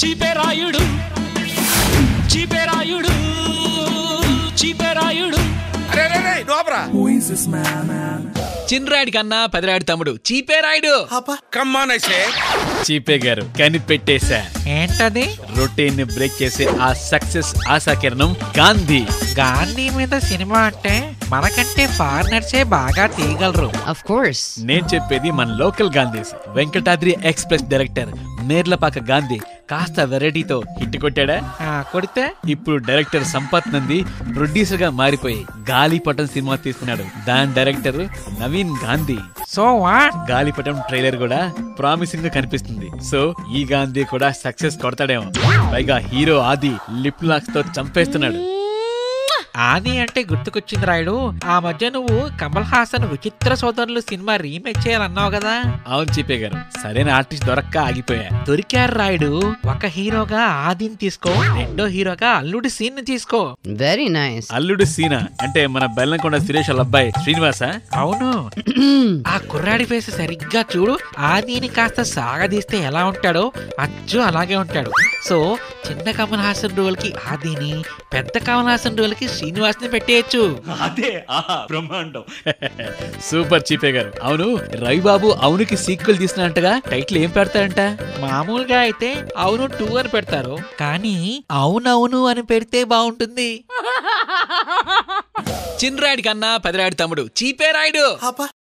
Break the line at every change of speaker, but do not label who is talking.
చీపేరాయుడు చీపేరాయుడు చీపేరాయుడు
అరే రే రే నోపరా
చిన్రాయుడి కన్నా పెదరాయుడు తమ్ముడు చీపేరాయుడు
కమ్మానైసే
చీపే గారు కనిపెట్టేశా
ఏంటది
రొటీన్ ని బ్రేక్ చేసే ఆ సక్సెస్ ఆశాకిరణం గాంధీ
గాంధీ మీద సినిమా అంటే మనకంటే ఫారినర్సే బాగా తీయగలరు
Of course.
నేను చెప్పేది మన లోకల్ గాంధీస్ వెంకటాద్రి ఎక్స్ప్రెస్ డైరెక్టర్ నేర్లపాక గాంధీ కాస్త వెరైటీతో హిట్ కొట్టాడా
ఆ, కొడితే
ఇప్పుడు డైరెక్టర్ సంపత్ నంది ప్రొడ్యూసర్ గా మారిపోయి గాలిపటం సినిమా తీసుకున్నాడు దాని director Naveen Gandhi
so what
Galipatam trailer కూడా ప్రామిసింగ్ గా కనిపిస్తుంది సో ఈ గాంధీ కూడా సక్సెస్ కొడతాడేమో పైగా హీరో ఆది లిప్ లాక్స్ తో చంపేస్తున్నాడు
ఆది అంటే గుర్తుకొచ్చింది రాయుడు ఆ మధ్య నువ్వు కమల్ హాసన్ విచిత్ర సోదరులు సినిమా రీమేక్ చేయాలన్నావు కదా
అవును చెప్పే గారు సరైన ఆర్టిస్ట్ దొరక్క ఆగిపోయా
దొరికారు రాయుడు ఒక హీరోగా ఆదిని తీసుకో రెండో హీరోగా అల్లుడి సీన్ ని తీసుకో
Very nice.
అల్లుడు సీన అంటే మన బెల్లంకొండ సురేష్ వాళ్ళ అబ్బాయి శ్రీనివాస
అవును ఆ కుర్రాడి ఫేస్ సరిగ్గా చూడు ఆదిని కాస్త సాగదీస్తే ఎలా ఉంటాడో అచ్చు అలాగే ఉంటాడు సో చిన్న కమల్ హాసన్ రోల్ కి ఆదిని పెద్ద కమల్ హాసన్ రోల్ కి శ్రీనివాస్ ని పెట్టేయచ్చు
అదే ఆహా బ్రహ్మాండం సూపర్ చీపే గారు అవును రవిబాబు అవునుకి సీక్వెల్ తీసినట్టుగా టైటిల్ ఏం పెడతాడంట
మామూలుగా అయితే అవును టూ అని పెడతారు కానీ అవునవును అని పెడితే బాగుంటుంది
చిన్రాయుడి కన్నా పెదరాయుడు తమ్ముడు చీపే రాయుడు